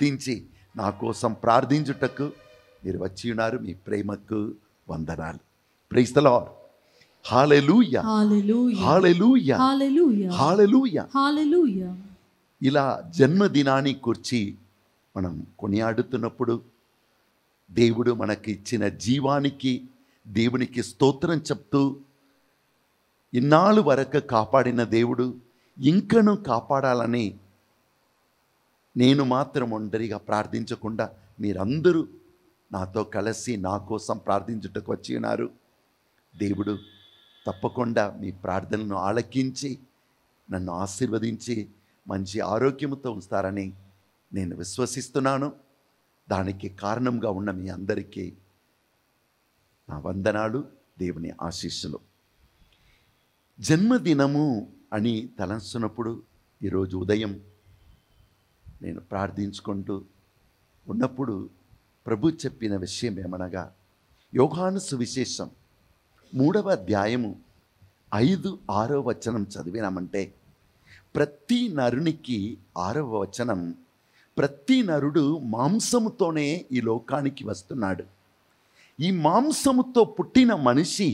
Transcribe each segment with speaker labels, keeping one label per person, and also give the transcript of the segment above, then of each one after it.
Speaker 1: గుర్తించి నా కోసం ప్రార్థించుటకు మీరు వచ్చి ఉన్నారు మీ ప్రేమకు వందనాలు ప్రైస్తలో hallelujah
Speaker 2: Hallelujah.
Speaker 1: Hallelujah
Speaker 2: Hallelujah.
Speaker 1: Hallelujah
Speaker 2: Hallelujah.
Speaker 1: ఇలా జన్మదినాన్ని కూర్చి మనం కొనియాడుతున్నప్పుడు దేవుడు మనకి ఇచ్చిన జీవానికి దేవునికి స్తోత్రం చెప్తూ ఇన్నాళ్ళు వరకు కాపాడిన దేవుడు ఇంకను కాపాడాలని నేను మాత్రం ఒంటరిగా ప్రార్థించకుండా మీరందరూ నాతో కలిసి నా కోసం ప్రార్థించుటకు వచ్చి ఉన్నారు దేవుడు తప్పకుండా మీ ప్రార్థనలను ఆలకించి నన్ను ఆశీర్వదించి మంచి ఆరోగ్యముతో ఉంచుతారని నేను విశ్వసిస్తున్నాను దానికి కారణంగా ఉన్న మీ అందరికీ నా వందనాలు దేవుని ఆశీస్సులు జన్మదినము అని తలంచున్నప్పుడు ఈరోజు ఉదయం నేను ప్రార్థించుకుంటూ ఉన్నప్పుడు ప్రభు చెప్పిన విషయం ఏమనగా యోగాను సువిశేషం మూడవ అధ్యాయము ఐదు ఆరో వచనం చదివినామంటే ప్రతి నరునికి ఆరవ వచనం ప్రతి నరుడు మాంసముతోనే ఈ లోకానికి వస్తున్నాడు ఈ మాంసముతో పుట్టిన మనిషి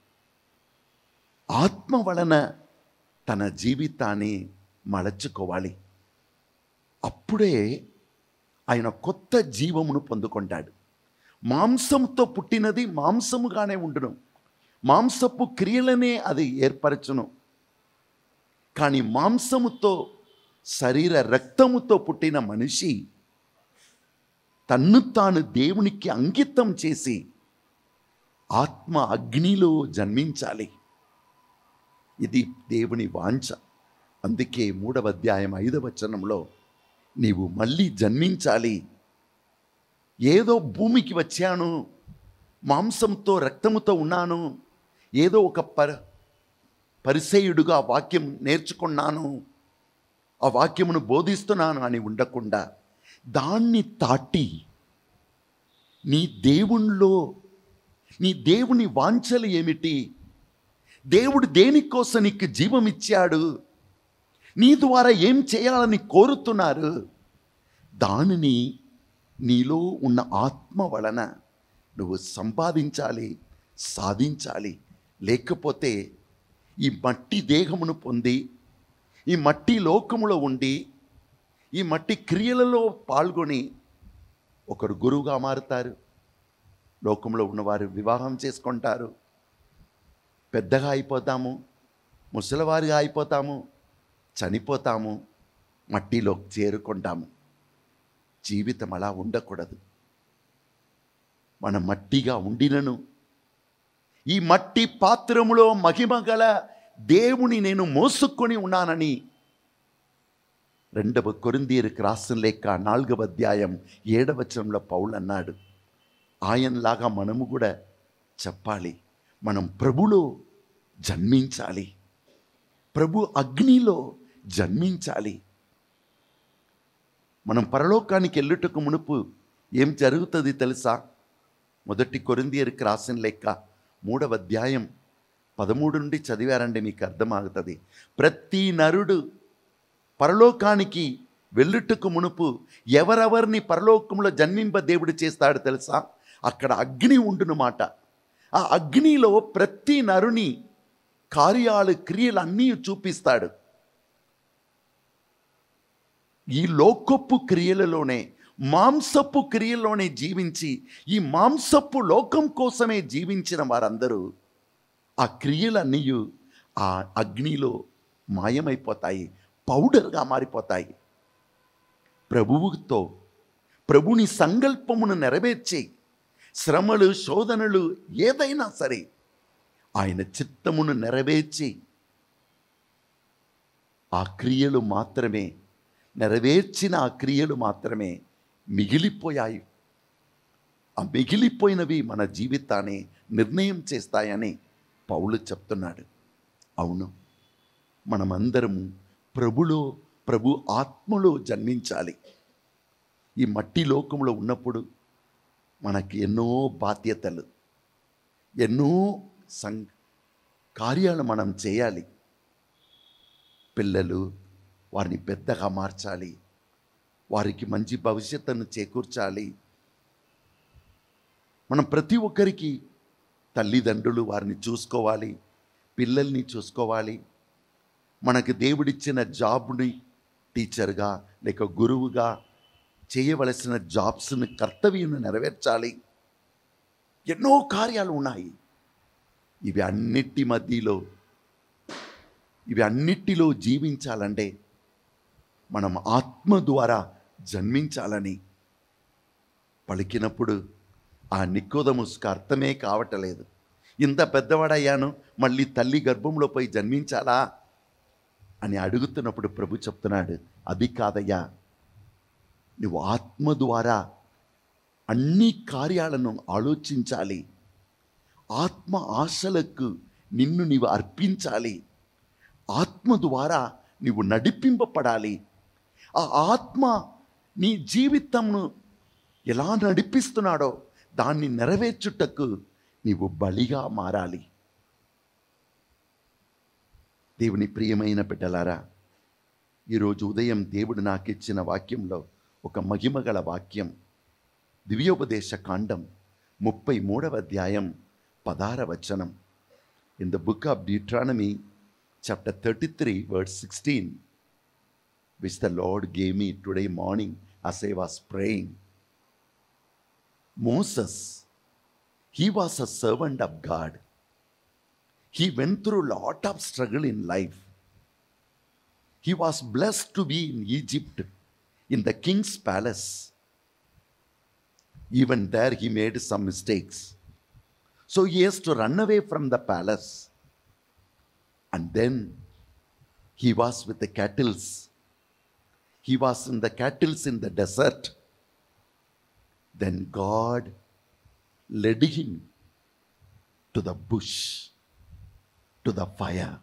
Speaker 1: ఆత్మ వలన తన జీవితాన్ని మలచుకోవాలి అప్పుడే ఆయన కొత్త జీవమును పొందుకుంటాడు మాంసంతో పుట్టినది మాంసముగానే ఉండును మాంసపు క్రియలనే అది ఏర్పరచును కానీ మాంసముతో శరీర రక్తముతో పుట్టిన మనిషి తన్ను తాను దేవునికి అంకితం చేసి ఆత్మ అగ్నిలో జన్మించాలి ఇది దేవుని వాంఛ అందుకే మూడవ అధ్యాయం ఐదవ వచనంలో నీవు మళ్ళీ జన్మించాలి ఏదో భూమికి వచ్చాను మాంసంతో రక్తముతో ఉన్నాను ఏదో ఒక పర పరిసేయుడుగా వాక్యం నేర్చుకున్నాను ఆ వాక్యమును బోధిస్తున్నాను అని ఉండకుండా దాన్ని తాటి నీ దేవునిలో నీ దేవుని వాంఛలు ఏమిటి దేవుడు దేనికోసం నీకు జీవం ఇచ్చాడు నీ ద్వారా ఏం చేయాలని కోరుతున్నారు దానిని నీలో ఉన్న ఆత్మ వలన నువ్వు సంపాదించాలి సాధించాలి లేకపోతే ఈ మట్టి దేహమును పొంది ఈ మట్టి లోకములో ఉండి ఈ మట్టి క్రియలలో పాల్గొని ఒకరు గురువుగా మారుతారు లోకంలో ఉన్నవారు వివాహం చేసుకుంటారు పెద్దగా అయిపోతాము ముసలివారిగా అయిపోతాము చనిపోతాము మట్టిలో చేరుకుంటాము జీవితం అలా ఉండకూడదు మన మట్టిగా ఉండినను ఈ మట్టి పాత్రములో మహిమ గల దేవుని నేను మోసుకొని ఉన్నానని రెండవ కొరిందీరికి రాసిన లేక నాలుగవ అధ్యాయం ఏడవ వచనంలో పౌలు అన్నాడు ఆయనలాగా మనము కూడా చెప్పాలి మనం ప్రభులో జన్మించాలి ప్రభు అగ్నిలో జన్మించాలి మనం పరలోకానికి వెళ్ళుటకు మునుపు ఏం జరుగుతుంది తెలుసా మొదటి కొరిందియరికి రాసిన లెక్క మూడవ అధ్యాయం పదమూడు నుండి చదివారండి మీకు అర్థమవుతుంది ప్రతి నరుడు పరలోకానికి వెళ్ళుటకు మునుపు ఎవరెవరిని పరలోకంలో జన్మింప దేవుడు చేస్తాడు తెలుసా అక్కడ అగ్ని ఉండునమాట ఆ అగ్నిలో ప్రతి నరుని కార్యాలు క్రియలు అన్నీ చూపిస్తాడు ఈ లోకపు క్రియలలోనే మాంసపు క్రియల్లోనే జీవించి ఈ మాంసపు లోకం కోసమే జీవించిన వారందరూ ఆ క్రియలన్నీ ఆ అగ్నిలో మాయమైపోతాయి పౌడర్గా మారిపోతాయి ప్రభువుతో ప్రభుని సంకల్పమును నెరవేర్చి శ్రమలు శోధనలు ఏదైనా సరే ఆయన చిత్తమును నెరవేర్చి ఆ క్రియలు మాత్రమే నెరవేర్చిన ఆ క్రియలు మాత్రమే మిగిలిపోయాయి ఆ మిగిలిపోయినవి మన జీవితాన్ని నిర్ణయం చేస్తాయని పౌలు చెప్తున్నాడు అవును మనమందరము ప్రభులో ప్రభు ఆత్మలో జన్మించాలి ఈ మట్టి లోకంలో ఉన్నప్పుడు మనకి ఎన్నో బాధ్యతలు ఎన్నో సం కార్యాలు మనం చేయాలి పిల్లలు వారిని పెద్దగా మార్చాలి వారికి మంచి భవిష్యత్తును చేకూర్చాలి మనం ప్రతి ఒక్కరికి తల్లిదండ్రులు వారిని చూసుకోవాలి పిల్లల్ని చూసుకోవాలి మనకు దేవుడిచ్చిన జాబ్ని టీచర్గా లేక గురువుగా చేయవలసిన జాబ్స్ని కర్తవ్యం నెరవేర్చాలి ఎన్నో కార్యాలు ఉన్నాయి ఇవి అన్నిటి మధ్యలో ఇవి అన్నిటిలో జీవించాలంటే మనం ఆత్మ ద్వారా జన్మించాలని పలికినప్పుడు ఆ నికోదముస్కు అర్థమే కావటలేదు ఇంత పెద్దవాడయ్యాను మళ్ళీ తల్లి గర్భంలో పోయి జన్మించాలా అని అడుగుతున్నప్పుడు ప్రభు చెప్తున్నాడు అది కాదయ్యా నువ్వు ఆత్మ ద్వారా అన్ని కార్యాలను ఆలోచించాలి ఆత్మ ఆశలకు నిన్ను నీవు అర్పించాలి ఆత్మ ద్వారా నీవు నడిపింపబడాలి ఆ ఆత్మ నీ జీవితంను ఎలా నడిపిస్తున్నాడో దాన్ని నెరవేర్చుటకు నీవు బలిగా మారాలి దేవుని ప్రియమైన బిడ్డలారా ఈరోజు ఉదయం దేవుడు నాకు ఇచ్చిన వాక్యంలో ఒక మహిమగల వాక్యం దివ్యోపదేశ కాండం ముప్పై మూడవ అధ్యాయం పదార వచనం in the book of Deuteronomy chapter thirty three word sixteen which the Lord gave me today morning as I was praying Moses he was a servant of God. He went through a lot of struggle in life. He was blessed to be in Egypt, in the king's palace. Even there, he made some mistakes. So he has to run away from the palace. And then he was with the cattle. He was in the cattle in the desert. Then God led him to the bush, to the fire.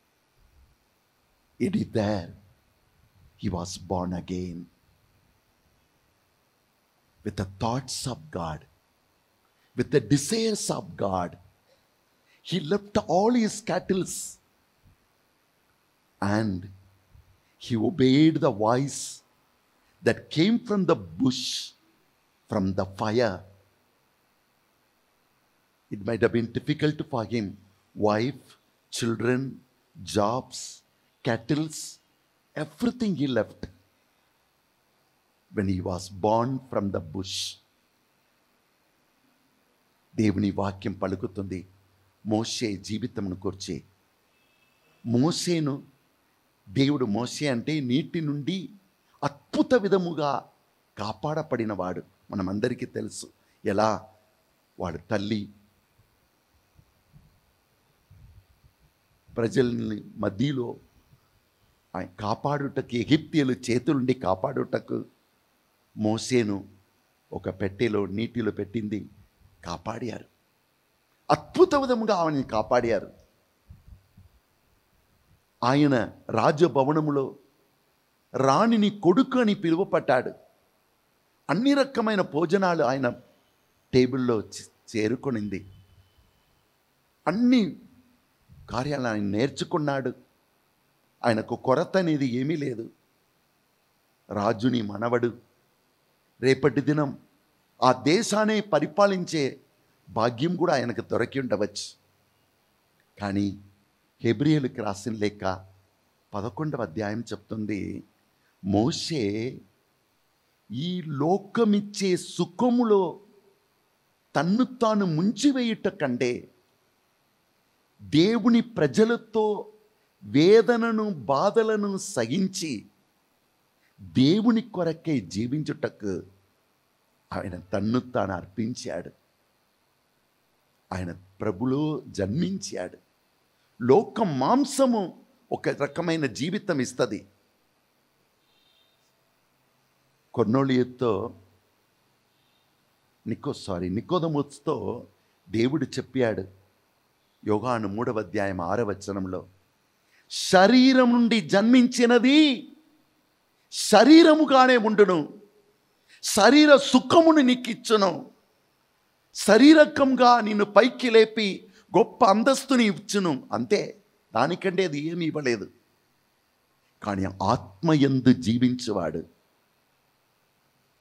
Speaker 1: It is there he was born again with the thoughts of God, with the desires of God. He left all his cattle and he obeyed the voice that came from the bush, from the fire. It might have been difficult for him. Wife, children, jobs, cattle, everything he left when he was born from the bush. దేవుని వాక్యం పలుకుతుంది మోషే జీవితమును కూర్చి మోసేను దేవుడు మోసే అంటే నీటి నుండి అద్భుత విధముగా కాపాడపడినవాడు మనమందరికీ తెలుసు ఎలా వాడు తల్లి ప్రజల్ని మధ్యలో ఆయన కాపాడుటకు ఎగిప్తియలు చేతులుండి కాపాడుటకు మోసేను ఒక పెట్టెలో నీటిలో పెట్టింది కాపాడారు అద్భుత విధముగా ఆమెను కాపాడారు ఆయన రాజభవనములో రాణిని కొడుకు అని పిలువపట్టాడు అన్ని రకమైన భోజనాలు ఆయన టేబుల్లో చే- చేరుకొనింది అన్ని కార్యాలు ఆయన నేర్చుకున్నాడు ఆయనకు కొరత అనేది ఏమీ లేదు రాజుని మనవడు రేపటి దినం ఆ దేశాన్ని పరిపాలించే భాగ్యం కూడా ఆయనకు దొరికి ఉండవచ్చు కానీ హెబ్రియలకు రాసిన లేక పదకొండవ అధ్యాయం చెప్తుంది మోషే ఈ లోకమిచ్చే సుఖములో తన్ను తాను ముంచివేయుట కంటే దేవుని ప్రజలతో వేదనను బాధలను సహించి దేవుని కొరకే జీవించుటకు ఆయన తన్ను తాను అర్పించాడు ఆయన ప్రభులో జన్మించాడు లోక మాంసము ఒక రకమైన జీవితం ఇస్తుంది కొన్నోళియతో నికో సారీ నికోదముతో దేవుడు చెప్పాడు యోగాను మూడవ అధ్యాయం ఆరవ వచనంలో శరీరం నుండి జన్మించినది శరీరముగానే ఉండును శరీర సుఖమును నీకిచ్చును శరీరకంగా నిన్ను పైకి లేపి గొప్ప అంతస్తుని ఇచ్చును అంతే దానికంటే అది ఏమి ఇవ్వలేదు కానీ ఆత్మయందు జీవించువాడు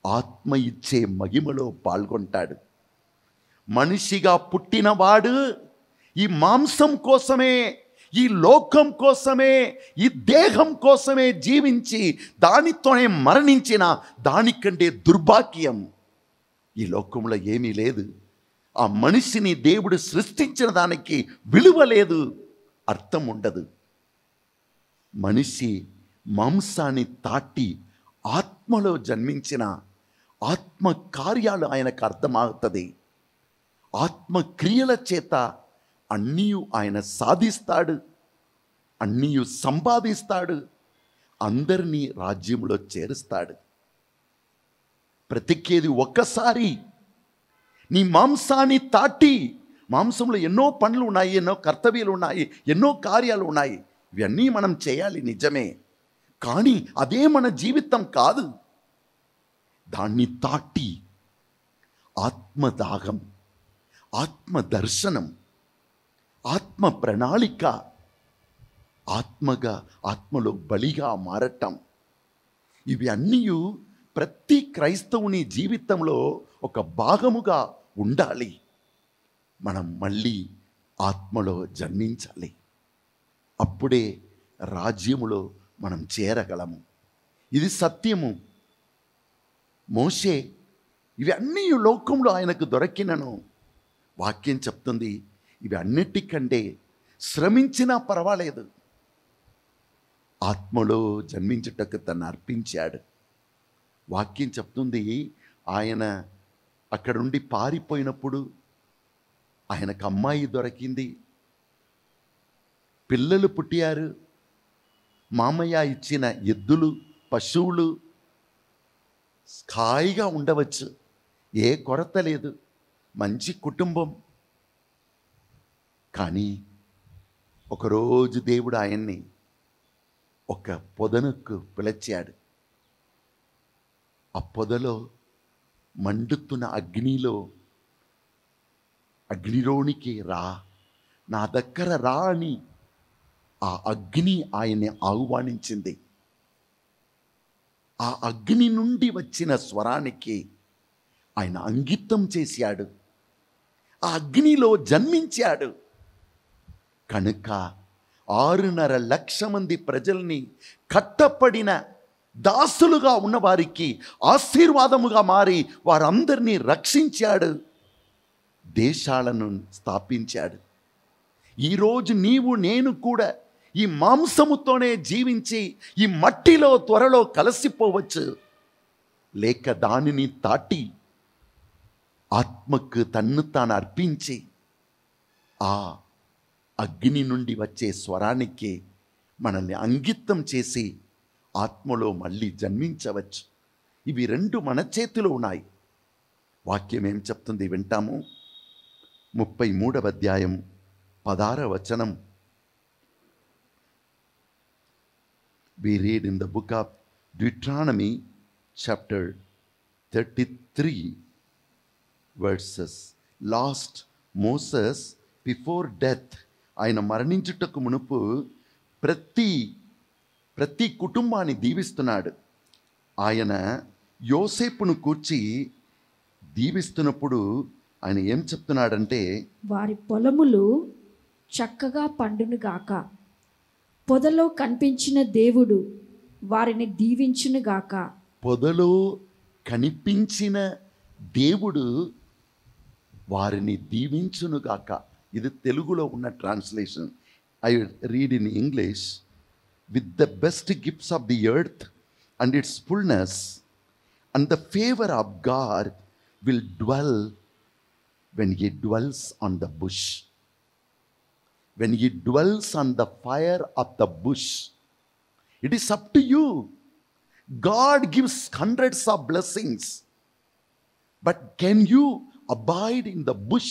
Speaker 1: ఆత్మ ఇచ్చే మహిమలో పాల్గొంటాడు మనిషిగా పుట్టినవాడు ఈ మాంసం కోసమే ఈ లోకం కోసమే ఈ దేహం కోసమే జీవించి దానితోనే మరణించిన దానికంటే దుర్భాగ్యం ఈ లోకంలో ఏమీ లేదు ఆ మనిషిని దేవుడు సృష్టించిన దానికి విలువ లేదు అర్థం ఉండదు మనిషి మాంసాన్ని తాటి ఆత్మలో జన్మించిన ఆత్మ కార్యాలు ఆయనకు అర్థమవుతుంది ఆత్మ క్రియల చేత అన్నీ ఆయన సాధిస్తాడు అన్నీ సంపాదిస్తాడు అందరినీ రాజ్యంలో చేరుస్తాడు బ్రతికేది ఒక్కసారి నీ మాంసాన్ని తాటి మాంసంలో ఎన్నో పనులు ఉన్నాయి ఎన్నో కర్తవ్యాలు ఉన్నాయి ఎన్నో కార్యాలు ఉన్నాయి ఇవన్నీ మనం చేయాలి నిజమే కానీ అదే మన జీవితం కాదు దాన్ని తాటి ఆత్మదాహం ఆత్మ దర్శనం ఆత్మ ప్రణాళిక ఆత్మగా ఆత్మలో బలిగా మారటం ఇవి అన్నీ ప్రతి క్రైస్తవుని జీవితంలో ఒక భాగముగా ఉండాలి మనం మళ్ళీ ఆత్మలో జన్మించాలి అప్పుడే రాజ్యములో మనం చేరగలము ఇది సత్యము మోషే ఇవి అన్నీ లోకంలో ఆయనకు దొరికినను వాక్యం చెప్తుంది ఇవి అన్నిటికంటే శ్రమించినా పర్వాలేదు ఆత్మలో జన్మించుటకు తను అర్పించాడు వాక్యం చెప్తుంది ఆయన అక్కడుండి పారిపోయినప్పుడు ఆయనకు అమ్మాయి దొరికింది పిల్లలు పుట్టారు మామయ్య ఇచ్చిన ఎద్దులు పశువులు స్థాయిగా ఉండవచ్చు ఏ కొరత లేదు మంచి కుటుంబం కానీ ఒకరోజు దేవుడు ఆయన్ని ఒక పొదనకు పిలిచాడు ఆ పొదలో మండుతున్న అగ్నిలో అగ్నిలోనికి రా నా దగ్గర రా అని ఆ అగ్ని ఆయన్ని ఆహ్వానించింది ఆ అగ్ని నుండి వచ్చిన స్వరానికి ఆయన అంకితం చేశాడు ఆ అగ్నిలో జన్మించాడు కనుక ఆరున్నర లక్ష మంది ప్రజల్ని కట్టపడిన దాసులుగా ఉన్నవారికి ఆశీర్వాదముగా మారి వారందరినీ రక్షించాడు దేశాలను స్థాపించాడు ఈరోజు నీవు నేను కూడా ఈ మాంసముతోనే జీవించి ఈ మట్టిలో త్వరలో కలిసిపోవచ్చు లేక దానిని తాటి ఆత్మకు తన్ను తాను అర్పించి ఆ అగ్ని నుండి వచ్చే స్వరానికి మనల్ని అంకితం చేసి ఆత్మలో మళ్ళీ జన్మించవచ్చు ఇవి రెండు మన చేతిలో ఉన్నాయి వాక్యం ఏం చెప్తుంది వింటాము ముప్పై మూడవ అధ్యాయం పదార వచనం we read in the book of Deuteronomy, chapter 33, verses. Last Moses, before death, ఆయన మరణించుటకు మునుపు ప్రతి ప్రతి కుటుంబాన్ని దీవిస్తున్నాడు ఆయన యోసేపును కూర్చి దీవిస్తున్నప్పుడు ఆయన ఏం చెప్తున్నాడంటే
Speaker 2: వారి పొలములు చక్కగా పండునుగాక పొదలో కనిపించిన దేవుడు వారిని దీవించునుగాక
Speaker 1: పొదలో కనిపించిన దేవుడు వారిని దీవించునుగాక ఇది తెలుగులో ఉన్న translation I read in English with the best gifts of the earth and its fullness and the favour of God will dwell when he dwells on the bush when he dwells on the fire of the bush it is up to you God gives hundreds of blessings. But can you abide in the bush?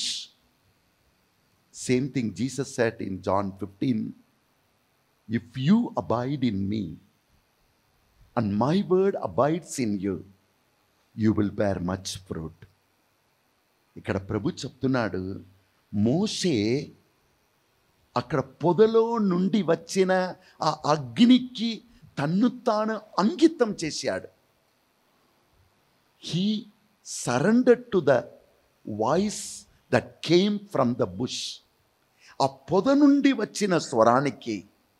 Speaker 1: Same thing Jesus said in John 15 If you abide in me, and my word abides in you, you will bear much fruit. ఇక్కడ ప్రభు చెప్తున్నాడు మోషే అక్కడ పొదలో నుండి వచ్చిన ఆ అగ్నికి తన్ను తాను అంకితం చేశాడు he surrender to the voice that came from the bush ఆ పొద నుండి వచ్చిన స్వరానికి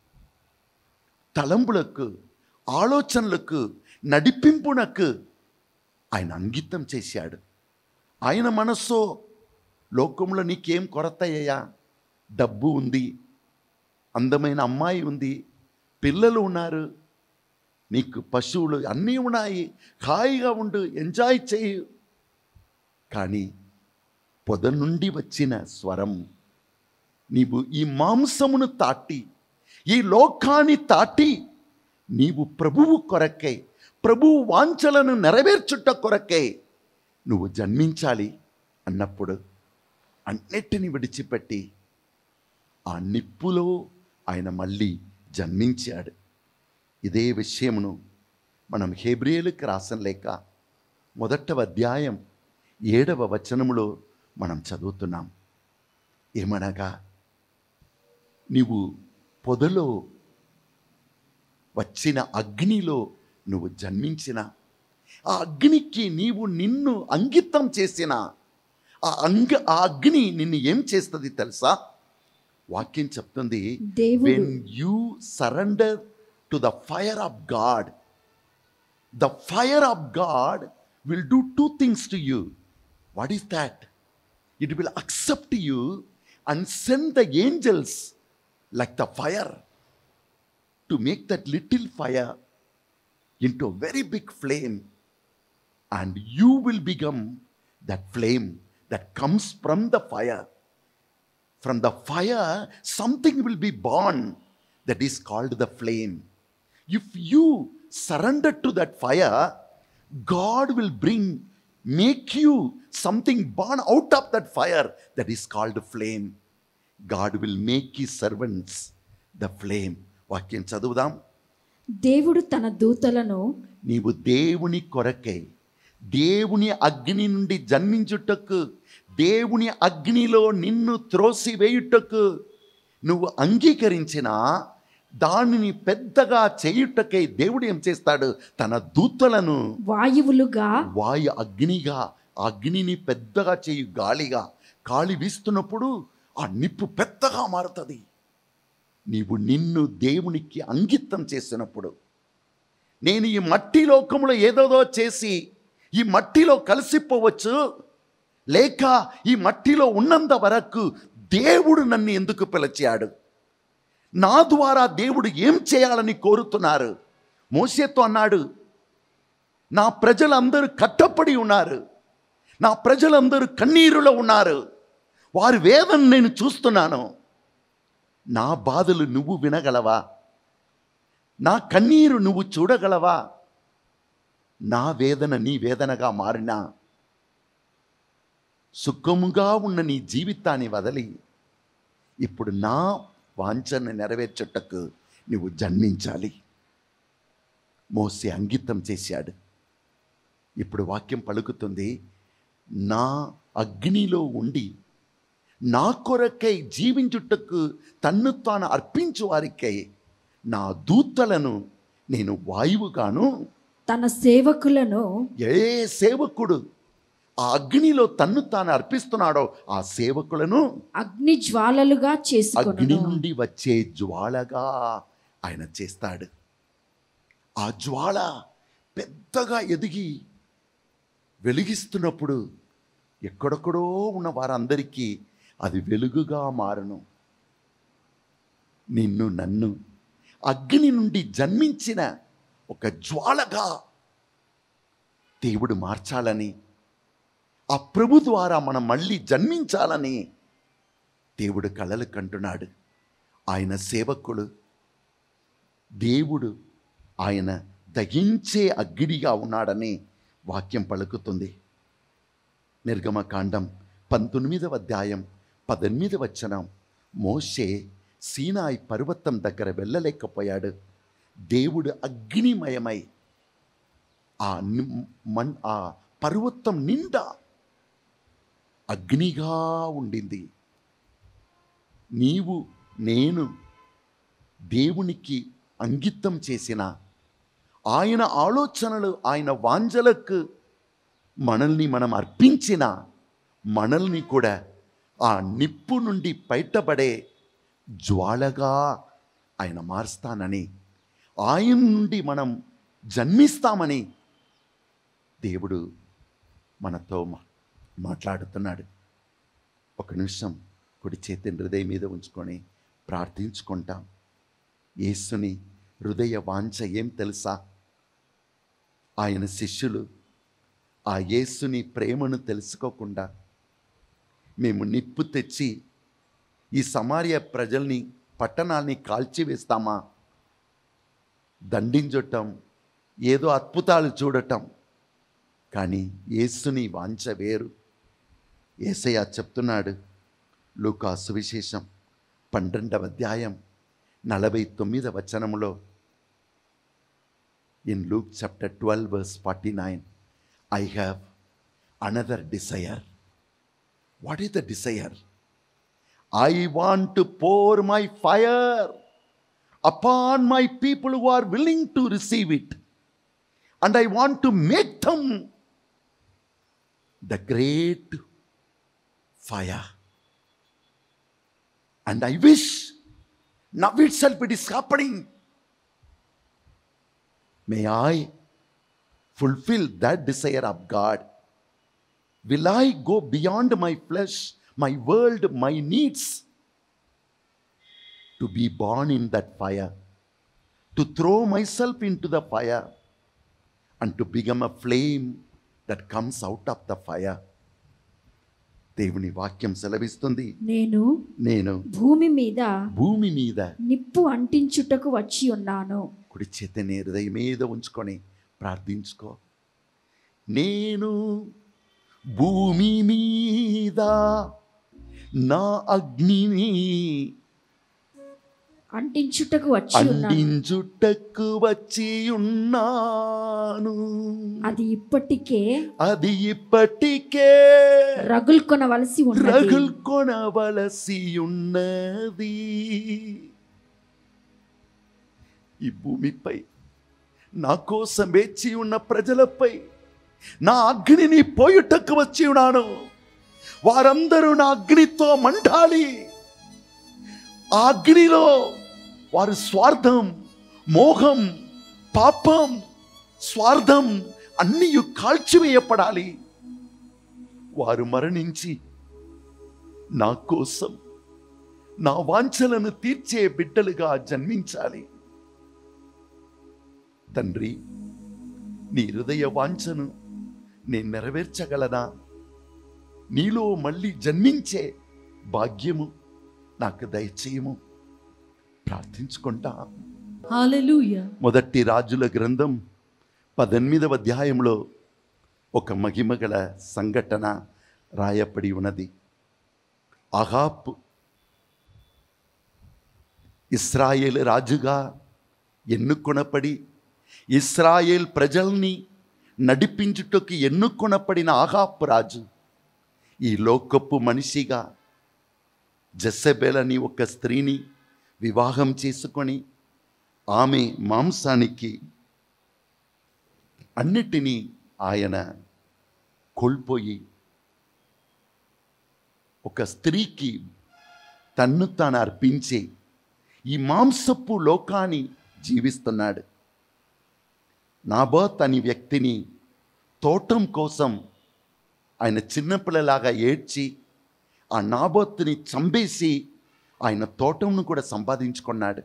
Speaker 1: తలంపులకు ఆలోచనలకు నడిపింపునకు ఆయన అంకితం చేశాడు ఆయన మనస్సు లోకంలో నీకేం కొరత అయ్యా డబ్బు ఉంది అందమైన అమ్మాయి ఉంది పిల్లలు ఉన్నారు నీకు పశువులు అన్నీ ఉన్నాయి హాయిగా ఉండు ఎంజాయ్ చేయు కానీ పొద నుండి వచ్చిన స్వరం నీవు ఈ మాంసమును తాటి ఈ లోకాన్ని తాటి నీవు ప్రభువు కొరకై ప్రభువు వాంఛలను నెరవేర్చుట కొరకై నువ్వు జన్మించాలి అన్నప్పుడు అన్నిటిని విడిచిపెట్టి ఆ నిప్పులో ఆయన మళ్ళీ జన్మించాడు ఇదే విషయమును మనం హేబ్రియలకు రాసిన లేక మొదట అధ్యాయం ఏడవ వచనములో మనం చదువుతున్నాం ఏమనగా నీవు పొదలో వచ్చిన అగ్నిలో నువ్వు జన్మించిన ఆ అగ్నికి నీవు నిన్ను అంకితం చేసిన ఆ అంగ ఆ అగ్ని నిన్ను ఏం చేస్తుంది తెలుసా వాక్యం చెప్తుంది
Speaker 2: దేవుడు
Speaker 1: when you surrender to the fire of God the fire of God will do two things to you what is that it will accept you and send the angels like the fire to make that little fire into a very big flame and you will become that flame that comes from the fire from the fire something will be born that is called the flame if you surrender to that fire god will bring make you something born out of that fire that is called flame god will make his servants the flame వాక్యం చదువుదాం
Speaker 2: దేవుడు తన దూతలను
Speaker 1: నీవు దేవుని కొరకై దేవుని అగ్ని నుండి జన్మించుటకు దేవుని అగ్నిలో నిన్ను త్రోసివేయుటకు నువ్వు అంగీకరించిన దానిని పెద్దగా చేయుటకై దేవుడు ఏం చేస్తాడు తన దూతలను
Speaker 2: వాయువులుగా
Speaker 1: వాయు అగ్నిగా ఆ అగ్నిని పెద్దగా చేయు గాలిగా గాలి వీస్తున్నప్పుడు ఆ నిప్పు పెద్దగా మారుతుంది నీవు నిన్ను దేవునికి అంకితం చేసినప్పుడు నేను ఈ మట్టి లోకంలో ఏదోదో చేసి ఈ మట్టిలో కలిసిపోవచ్చు లేక ఈ మట్టిలో ఉన్నంత వరకు దేవుడు నన్ను ఎందుకు పిలిచాడు నా ద్వారా దేవుడు ఏం చేయాలని కోరుతున్నారు మోసేతో అన్నాడు నా ప్రజలందరూ కట్టపడి ఉన్నారు నా ప్రజలందరూ కన్నీరులో ఉన్నారు వారి వేదన నేను చూస్తున్నాను నా బాధలు నువ్వు వినగలవా నా కన్నీరు నువ్వు చూడగలవా నా వేదన నీ వేదనగా మారినా సుఖముగా ఉన్న నీ జీవితాన్ని వదిలి ఇప్పుడు నా వాంఛను నెరవేర్చుటకు నువ్వు జన్మించాలి మోసే అంకితం చేశాడు ఇప్పుడు వాక్యం పలుకుతుంది నా అగ్నిలో ఉండి నా కొరకై జీవించుటకు తన్ను తాను అర్పించు వారికై నా దూతలను నేను వాయువుగాను
Speaker 2: తన సేవకులను
Speaker 1: ఏ సేవకుడు ఆ అగ్నిలో తన్ను తాను అర్పిస్తున్నాడో ఆ సేవకులను
Speaker 2: అగ్ని జ్వాలలుగా
Speaker 1: అగ్ని
Speaker 2: చేసుకొను
Speaker 1: నుండి వచ్చే జ్వాలగా ఆయన చేస్తాడు ఆ జ్వాల పెద్దగా ఎదిగి వెలిగిస్తున్నప్పుడు ఎక్కడెక్కడో ఉన్న వారందరికీ అది వెలుగుగా మారును నిన్ను నన్ను అగ్ని నుండి జన్మించిన ఒక జ్వాలగా దేవుడు మార్చాలని ఆ ప్రభు ద్వారా మనం మళ్ళీ జన్మించాలని దేవుడు కలలు కంటున్నాడు ఆయన సేవకుడు దేవుడు ఆయన దహించే అగ్నిగా ఉన్నాడని వాక్యం పలుకుతుంది నిర్గమకాండం పంతొమ్మిదవ అధ్యాయం పద్దెనిమిది వచనం మోషే సీనాయి పర్వతం దగ్గర వెళ్ళలేకపోయాడు దేవుడు అగ్నిమయమై ఆ ని- మన్ ఆ పర్వతం నిండా అగ్నిగా ఉండింది నీవు నేను దేవునికి అంకితం చేసిన ఆయన ఆలోచనలు ఆయన వాంజలకు మనల్ని మనం అర్పించిన మనల్ని కూడా ఆ నిప్పు నుండి బయటపడే జ్వాలగా ఆయన మారుస్తానని ఆయన నుండి మనం జన్మిస్తామని దేవుడు మనతో మా- మాట్లాడుతున్నాడు ఒక నిమిషం కుడి చేతిని హృదయం మీద ఉంచుకొని ప్రార్థించుకుంటాం యేసుని హృదయ వాంఛ ఏం తెలుసా ఆయన శిష్యులు ఆ యేసుని ప్రేమను తెలుసుకోకుండా మేము నిప్పు తెచ్చి ఈ సమార్య ప్రజల్ని పట్టణాల్ని కాల్చివేస్తామా దండించటం ఏదో అద్భుతాలు చూడటం కానీ యేసుని వాంఛ వేరు ఏసయ్య చెప్తున్నాడు లూకా సువిశేషం పన్నెండవ అధ్యాయం నలభై తొమ్మిదవ వచనములో in Luke chapter twelve verse forty nine I have another desire what is the desire I want to pour my fire upon my people who are willing to receive it. And I want to make them the great fire. And I wish now itself it is happening. May I fulfill that desire of God. Will I go beyond my flesh, my world, my needs? to be born in that fire, to throw myself into the fire, and to become a flame that comes out of the fire. దేవుని వాక్యం సెలవిస్తుంది
Speaker 2: నేను
Speaker 1: నేను
Speaker 2: భూమి మీద
Speaker 1: భూమి మీద
Speaker 2: నిప్పు అంటించుటకు వచ్చి ఉన్నాను
Speaker 1: కుడి చేతిని హృదయం మీద ఉంచుకొని ప్రార్థించుకో నేను భూమి మీద నా అగ్నిని
Speaker 2: అంటించుటకు వచ్చి ఉన్నాను
Speaker 1: అందించుటకు వచ్చి ఉన్నాను
Speaker 2: అది ఇప్పటికే
Speaker 1: అది ఇప్పటికే
Speaker 2: రగుల్కొనవలసి ఉన్నది
Speaker 1: రగుల్ కొనవలసి ఉన్నది ఈ భూమిపై నా కోసం వేచి ఉన్న ప్రజలపై నా అగ్నిని పోయుటకు వచ్చి ఉన్నాను వారందరూ నా అగ్నితో మండాలి ఆ అగ్నిలో వారి స్వార్థం మోహం పాపం స్వార్థం అన్నీ కాల్చివేయపడాలి వారు మరణించి నా కోసం నా వాంఛలను తీర్చే బిడ్డలుగా జన్మించాలి తండ్రి నీ హృదయ వాంఛను నేను నెరవేర్చగలనా నీలో మళ్ళీ జన్మించే భాగ్యము నాకు దయచేయము ప్రార్థించుకుంటా
Speaker 2: హల్లెలూయా
Speaker 1: మొదటి రాజుల గ్రంథం పద్దెనిమిదవ అధ్యాయంలో ఒక మహిమగల సంఘటన రాయబడి ఉన్నది అహాప్ ఇస్రాయేల్ రాజుగా ఎన్నుకొనపడి ఇస్రాయేల్ ప్రజల్ని నడిపించుటకు ఎన్నుకొనపడిన ఆహాప్ రాజు ఈ లోకపు మనిషిగా జెసబెల్ అని ఒక స్త్రీని వివాహం చేసుకొని ఆమె మాంసానికి అన్నిటినీ ఆయన కోల్పోయి ఒక స్త్రీకి తన్ను తాను అర్పించి ఈ మాంసపు లోకాన్ని జీవిస్తున్నాడు నాబోత్ అని వ్యక్తిని తోటం కోసం ఆయన చిన్నపిల్లలాగా ఏడ్చి ఆ నాబోత్తుని చంపేసి ఆయన తోటంను కూడా సంపాదించుకున్నాడు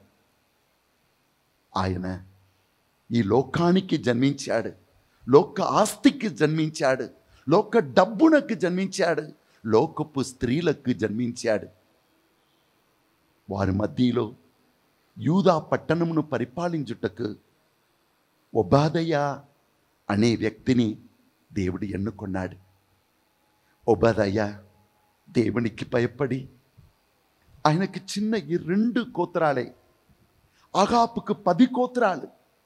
Speaker 1: ఆయన ఈ లోకానికి జన్మించాడు లోక ఆస్తికి జన్మించాడు లోక డబ్బునకు జన్మించాడు లోకపు స్త్రీలకు జన్మించాడు వారి మధ్యలో యూదా పట్టణమును పరిపాలించుటకు ఒబాదయ అనే వ్యక్తిని దేవుడు ఎన్నుకున్నాడు ఒబాదయ్య దేవునికి భయపడి ఆయనకి చిన్న ఈ రెండు కోతరాలే అగాపుకు పది కోతరాలు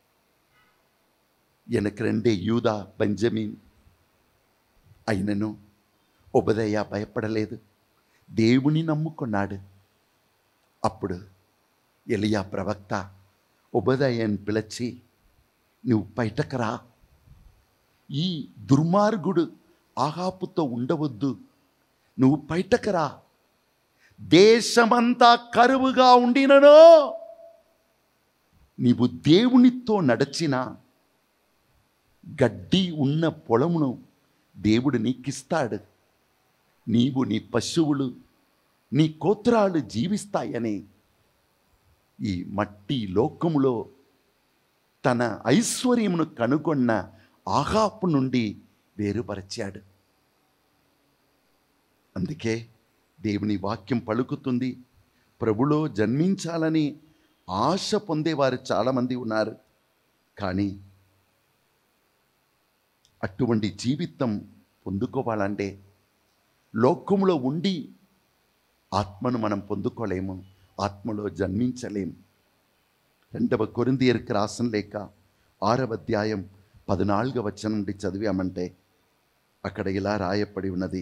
Speaker 1: వెనక రెండే యూదా బెంజమిన్ అయినను ఉపదయ భయపడలేదు దేవుని నమ్ముకున్నాడు అప్పుడు ఎలియా ప్రవక్త ఉపదయని పిలిచి నువ్వు బయటకు రా ఈ దుర్మార్గుడు ఆహాపుతో ఉండవద్దు నువ్వు బయటకు రా దేశమంతా కరువుగా ఉండిననో నీవు దేవునితో నడచిన గడ్డి ఉన్న పొలమును దేవుడు నీకిస్తాడు నీవు నీ పశువులు నీ కోత్రాలు జీవిస్తాయని ఈ మట్టి లోకములో తన ఐశ్వర్యమును కనుగొన్న ఆహాపు నుండి వేరుపరిచాడు అందుకే దేవుని వాక్యం పలుకుతుంది ప్రభులో జన్మించాలని ఆశ పొందేవారు చాలామంది ఉన్నారు కానీ అటువంటి జీవితం పొందుకోవాలంటే లోకంలో ఉండి ఆత్మను మనం పొందుకోలేము ఆత్మలో జన్మించలేము రెండవ కొరిందియర్కి రాసిన లేక ఆరవ అధ్యాయం పద్నాలుగవ వచనం నుండి చదివామంటే అక్కడ ఇలా రాయపడి ఉన్నది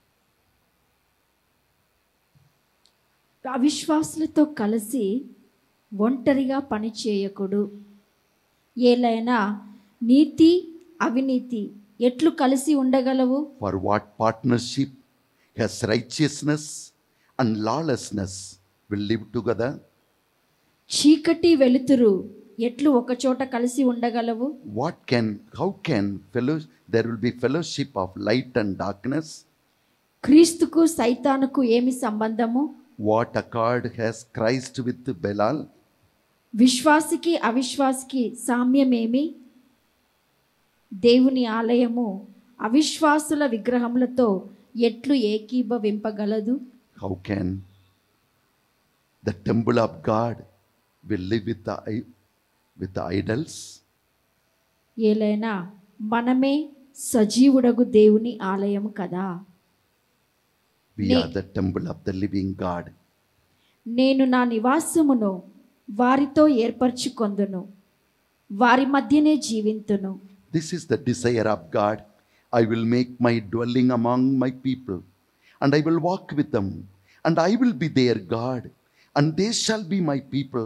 Speaker 2: అవిశ్వాసులతో కలిసి ఒంటరిగా పని చేయకుడు ఏలైనా నీతి అవినీతి ఎట్లు కలిసి ఉండగలవు
Speaker 1: for what partnership has righteousness and lawlessness will live together
Speaker 2: చీకటి వెలుతురు ఎట్లు ఒకచోట కలిసి ఉండగలవు
Speaker 1: what can how can fellow there will be fellowship of light and darkness
Speaker 2: క్రీస్తుకు సైతానుకు ఏమి సంబంధము
Speaker 1: what accord has Christ with Belial
Speaker 2: విశ్వాసికి అవిశ్వాసికి సామ్యమేమి దేవుని ఆలయము అవిశ్వాసుల విగ్రహములతో ఎట్లు ఏకీభవింపగలదు
Speaker 1: how can the temple of God will live with with idols
Speaker 2: ఏలైనా మనమే సజీవుడగు దేవుని ఆలయము కదా
Speaker 1: వి
Speaker 2: నే-
Speaker 1: are the temple of the living God
Speaker 2: నేను నా నివాసమును వారితో ఏర్పరచుకొందును వారి మధ్యనే జీవింతును
Speaker 1: This is the desire of God. I will make my dwelling among my people, and I will walk with them, and I will be their God, and they shall be my people.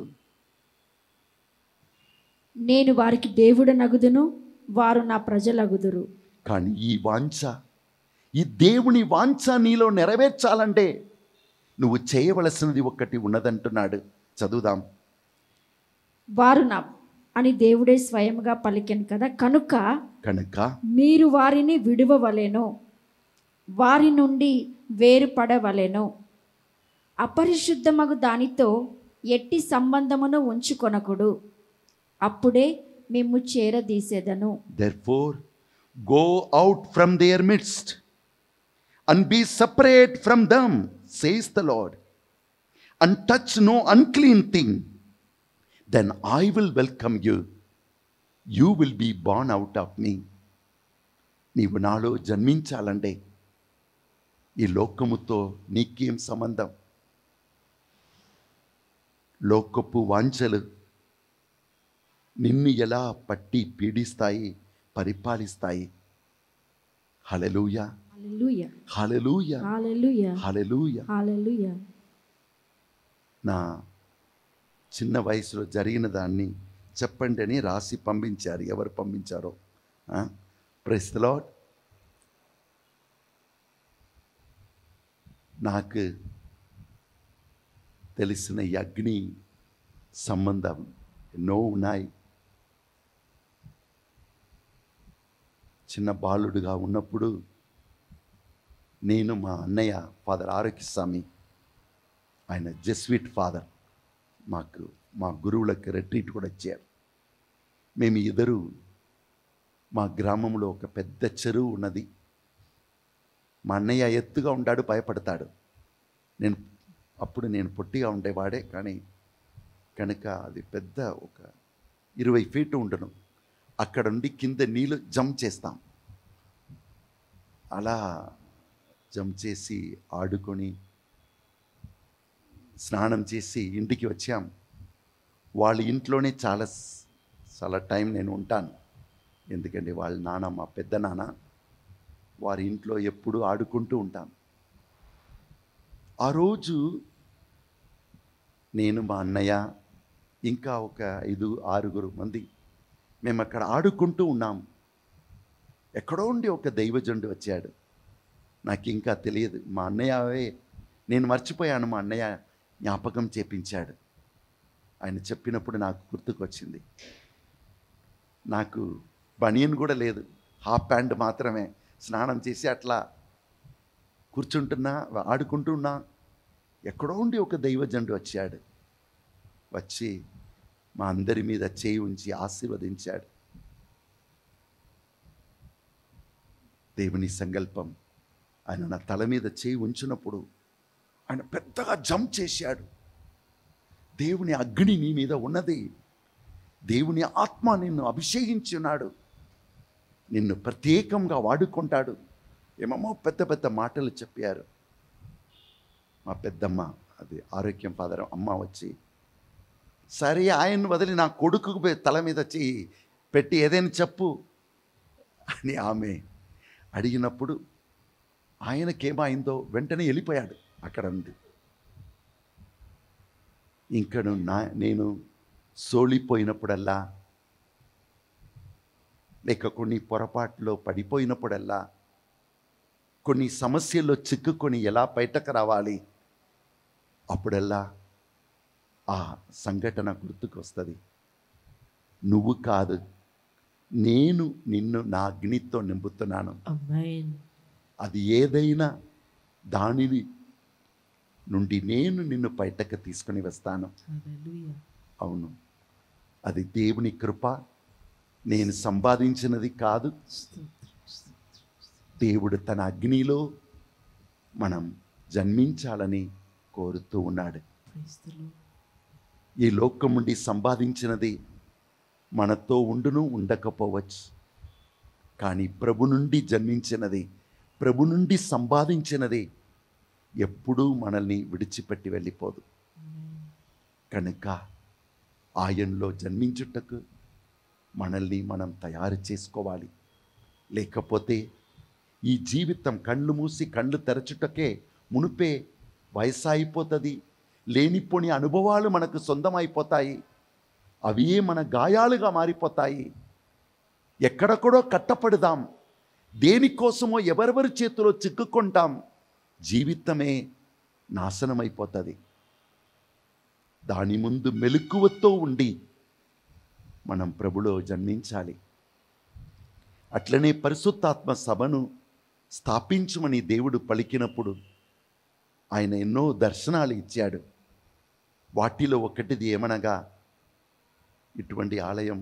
Speaker 2: నేను వారికి దేవుడు నగుదును వారు నా ప్రజలగుదురు
Speaker 1: కానీ ఈ వాంఛ ఈ దేవుని వాంఛ నీలో నెరవేర్చాలంటే నువ్వు చేయవలసినది ఒక్కటి ఉన్నదంటున్నాడు చదువుదాం
Speaker 2: వారు నా అని దేవుడే స్వయంగా పలికాను కదా కనుక
Speaker 1: కనుక
Speaker 2: మీరు వారిని విడువవలెను వారి నుండి వేరుపడవలెను అపరిశుద్ధమగు దానితో ఎట్టి సంబంధమును ఉంచుకొనకుడు అప్పుడే మిమ్ము చేరదీసేదను
Speaker 1: Therefore, go out from their midst and be separate from them, says the Lord, and touch no unclean thing. Then I will welcome you. You will be born out of me. నీవు నాలో జన్మించాలంటే ఈ లోకముతో నీకేం సంబంధం లోకపు వాంఛలు నిన్ను ఎలా పట్టి పీడిస్తాయి పరిపాలిస్తాయి hallelujah
Speaker 2: hallelujah
Speaker 1: hallelujah
Speaker 2: hallelujah
Speaker 1: hallelujah
Speaker 2: hallelujah
Speaker 1: నా చిన్న వయసులో జరిగిన దాన్ని చెప్పండి అని రాసి పంపించారు ఎవరు పంపించారో ప్రెస్లాడ్ నాకు తెలిసిన ఈ అగ్ని సంబంధం ఎన్నో ఉన్నాయి చిన్న బాలుడుగా ఉన్నప్పుడు నేను మా అన్నయ్య ఫాదర్ ఆరోగ్యస్వామి ఆయన జెస్విట్ ఫాదర్ మాకు మా గురువులకు రెట్రీట్ కూడా ఇచ్చారు మేము ఇద్దరు మా గ్రామంలో ఒక పెద్ద చెరువు ఉన్నది మా అన్నయ్య ఎత్తుగా ఉంటాడు భయపడతాడు నేను అప్పుడు నేను పొట్టిగా ఉండేవాడే కానీ కనుక అది పెద్ద ఒక ఇరవై ఫీట్ ఉండను అక్కడ నుండి కింద నీళ్ళు జంప్ చేస్తాం అలా జంప్ చేసి ఆడుకొని స్నానం చేసి ఇంటికి వచ్చాం వాళ్ళ ఇంట్లోనే చాలా స్- చాలా టైం నేను ఉంటాను ఎందుకంటే వాళ్ళ నాన్న మా పెద్ద నాన్న వారి ఇంట్లో ఎప్పుడూ ఆడుకుంటూ ఉంటాను ఆ రోజు నేను మా అన్నయ్య ఇంకా ఒక ఐదు ఆరుగురు మంది మేము అక్కడ ఆడుకుంటూ ఉన్నాం ఎక్కడో ఉండి ఒక దైవజండు వచ్చాడు నాకు ఇంకా తెలియదు మా అన్నయ్యవే నేను మర్చిపోయాను మా అన్నయ్య జ్ఞాపకం చేపించాడు ఆయన చెప్పినప్పుడు నాకు గుర్తుకొచ్చింది నాకు బనియన్ కూడా లేదు హాఫ్ ప్యాంట్ మాత్రమే స్నానం చేసి అట్లా కూర్చుంటున్నా ఆడుకుంటున్నా ఎక్కడో ఉండి ఒక దైవజండు వచ్చాడు వచ్చి మా అందరి మీద చేయి ఉంచి ఆశీర్వదించాడు దేవుని సంకల్పం ఆయన నా తల మీద చేయి ఉంచినప్పుడు ఆయన పెద్దగా జంప్ చేశాడు దేవుని అగ్ని నీ మీద ఉన్నది దేవుని ఆత్మ నిన్ను అభిషేకించి ఉన్నాడు నిన్ను ప్రత్యేకంగా వాడుకుంటాడు ఏమమ్మో పెద్ద పెద్ద మాటలు చెప్పారు మా పెద్దమ్మ అది ఆరోగ్యం ఫాదర్ అమ్మ వచ్చి సరే ఆయన్ని వదిలి నా కొడుకు తల మీద చెయ్యి పెట్టి ఏదైనా చెప్పు అని ఆమె అడిగినప్పుడు ఆయనకేమైందో వెంటనే వెళ్ళిపోయాడు అక్కడ నుండి ఇంకను నా నేను సోలిపోయినప్పుడల్లా లేక కొన్ని పొరపాట్లో పడిపోయినప్పుడల్లా కొన్ని సమస్యల్లో చిక్కుకొని ఎలా బయటకు రావాలి అప్పుడల్లా ఆ సంఘటన గుర్తుకొస్తుంది నువ్వు కాదు నేను నిన్ను నా అగ్నితో నింపుతున్నాను
Speaker 3: Amen.
Speaker 1: అది ఏదైనా దానిని నుండి నేను నిన్ను బయటకు తీసుకుని వస్తాను
Speaker 3: Hallelujah.
Speaker 1: అవును అది దేవుని కృప నేను సంపాదించినది కాదు
Speaker 3: స్తోత్రం, స్తోత్రం,
Speaker 1: దేవుడు తన అగ్నిలో మనం జన్మించాలని కోరుతూ ఉన్నాడు
Speaker 3: Praise the Lord.
Speaker 1: ఈ లోకం నుండి సంపాదించినది మనతో ఉండును ఉండకపోవచ్చు కానీ ప్రభు నుండి జన్మించినది ప్రభు నుండి సంపాదించినది ఎప్పుడూ మనల్ని విడిచిపెట్టి వెళ్ళిపోదు
Speaker 3: Amen.
Speaker 1: కనుక ఆయనలో జన్మించుటకు మనల్ని మనం తయారు చేసుకోవాలి లేకపోతే ఈ జీవితం కళ్ళు మూసి కళ్ళు తెరచుటకే మునుపే వయసు అయిపోతుంది లేనిపోని అనుభవాలు మనకు సొంతమైపోతాయి అవే మన గాయాలుగా మారిపోతాయి ఎక్కడెక్కడో కట్టపడదాం దేనికోసమో ఎవరెవరి చేతిలో చిక్కుకుంటాం జీవితమే నాశనమైపోతుంది దాని ముందు మెలకువతో ఉండి మనం ప్రభులో జన్మించాలి అట్లనే పరిశుద్ధాత్మ సభను స్థాపించమని దేవుడు పలికినప్పుడు ఆయన ఎన్నో దర్శనాలు ఇచ్చాడు వాటిలో ఒకటిది ఏమనగా ఇటువంటి ఆలయం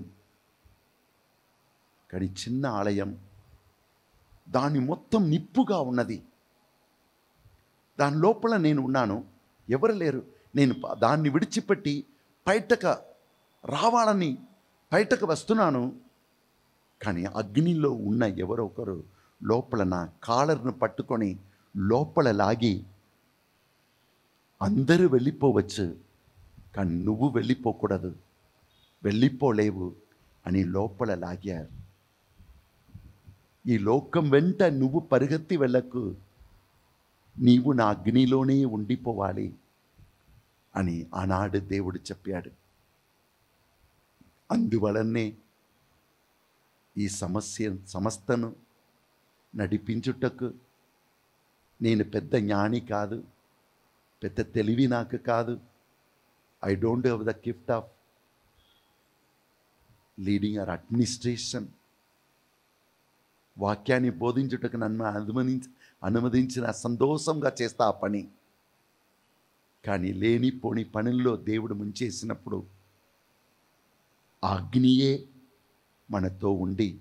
Speaker 1: కానీ చిన్న ఆలయం దాని మొత్తం నిప్పుగా ఉన్నది దాని లోపల నేను ఉన్నాను ఎవరు లేరు నేను ప- దాన్ని విడిచిపెట్టి బయటక రావాలని బయటకు వస్తున్నాను కానీ అగ్నిలో ఉన్న ఎవరో ఒకరు లోపల నా కాలర్ను పట్టుకొని లోపల లాగి అందరూ వెళ్ళిపోవచ్చు కానీ నువ్వు వెళ్ళిపోకూడదు వెళ్ళిపోలేవు అని లోపల లాగారు ఈ లోకం వెంట నువ్వు పరిగెత్తి వెళ్ళకు నీవు నా అగ్నిలోనే ఉండిపోవాలి అని ఆనాడు దేవుడు చెప్పాడు అందువలనే ఈ సమస్య సమస్తను నడిపించుటకు నేను పెద్ద జ్ఞాని కాదు పెద్ద తెలివి నాకు కాదు I don't have the gift of leading or administration వాక్యాన్ని బోధించుటకు నన్ను అనుమతించి అనుమతించిన సంతోషంగా చేస్తా ఆ పని కానీ లేని పోని పనుల్లో దేవుడు ముంచేసినప్పుడు ఆ అగ్నియే మనతో ఉండి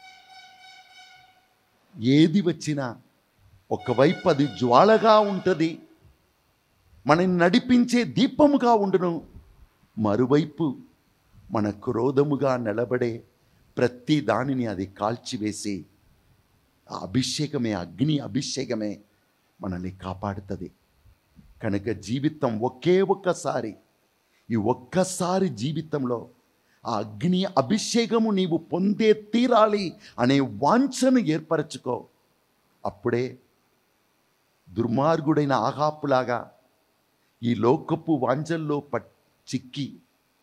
Speaker 1: ఏది వచ్చినా ఒకవైపు అది జ్వాలగా ఉంటుంది మనని నడిపించే దీపముగా ఉండును మరువైపు మన క్రోధముగా నిలబడే ప్రతి దానిని అది కాల్చివేసి ఆ అభిషేకమే అగ్ని అభిషేకమే మనల్ని కాపాడుతుంది కనుక జీవితం ఒకే ఒక్కసారి ఈ ఒక్కసారి జీవితంలో ఆ అగ్ని అభిషేకము నీవు పొందే తీరాలి అనే వాంఛను ఏర్పరచుకో అప్పుడే దుర్మార్గుడైన ఆహాపులాగా ఈ లోకపు వాంఛల్లో పట్ చిక్కి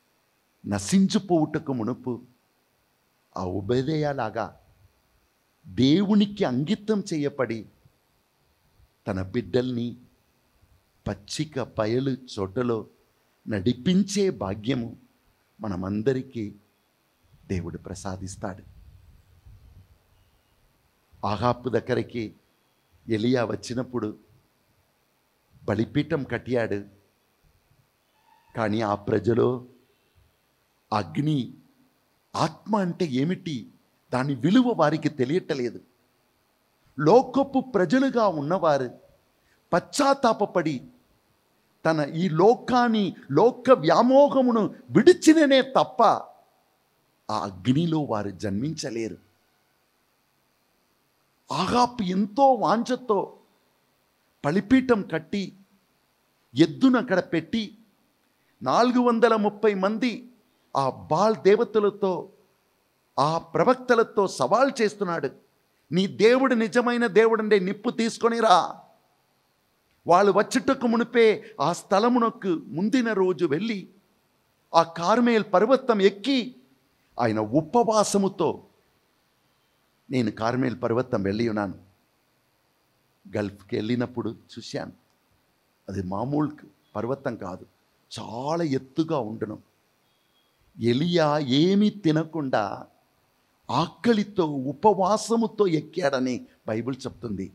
Speaker 1: నశించిపోవుటకు మునుపు ఆ ఉభయదయలాగా దేవునికి అంకితం చేయబడి తన బిడ్డల్ని పచ్చిక బయలు చోటలో నడిపించే భాగ్యము మనమందరికీ దేవుడు ప్రసాదిస్తాడు ఆహాపు దగ్గరికి ఎలియా వచ్చినప్పుడు బలిపీఠం కట్టాడు కానీ ఆ ప్రజలో అగ్ని ఆత్మ అంటే ఏమిటి దాని విలువ వారికి తెలియటలేదు లోకపు ప్రజలుగా ఉన్నవారు పశ్చాత్తాపపడి తన ఈ లోకాన్ని లోక వ్యామోహమును విడిచిననే తప్ప ఆ అగ్నిలో వారు జన్మించలేరు ఆగాపు ఎంతో వాంఛతో పలిపీఠం కట్టి ఎద్దును అక్కడ పెట్టి నాలుగు వందల ముప్పై మంది ఆ బాల్ దేవతలతో ఆ ప్రవక్తలతో సవాల్ చేస్తున్నాడు నీ దేవుడు నిజమైన దేవుడండే నిప్పు తీసుకొనిరా వాళ్ళు వచ్చుటకు మునిపే ఆ స్థలమునకు ముందిన రోజు వెళ్ళి ఆ కార్మేల్ పర్వతం ఎక్కి ఆయన ఉపవాసముతో నేను కార్మేల్ పర్వతం వెళ్ళి ఉన్నాను గల్ఫ్కి వెళ్ళినప్పుడు చూశాను అది మామూలు పర్వతం కాదు చాలా ఎత్తుగా ఉండను ఎలియా ఏమీ తినకుండా ఆకలితో ఉపవాసముతో ఎక్కాడని బైబిల్ చెప్తుంది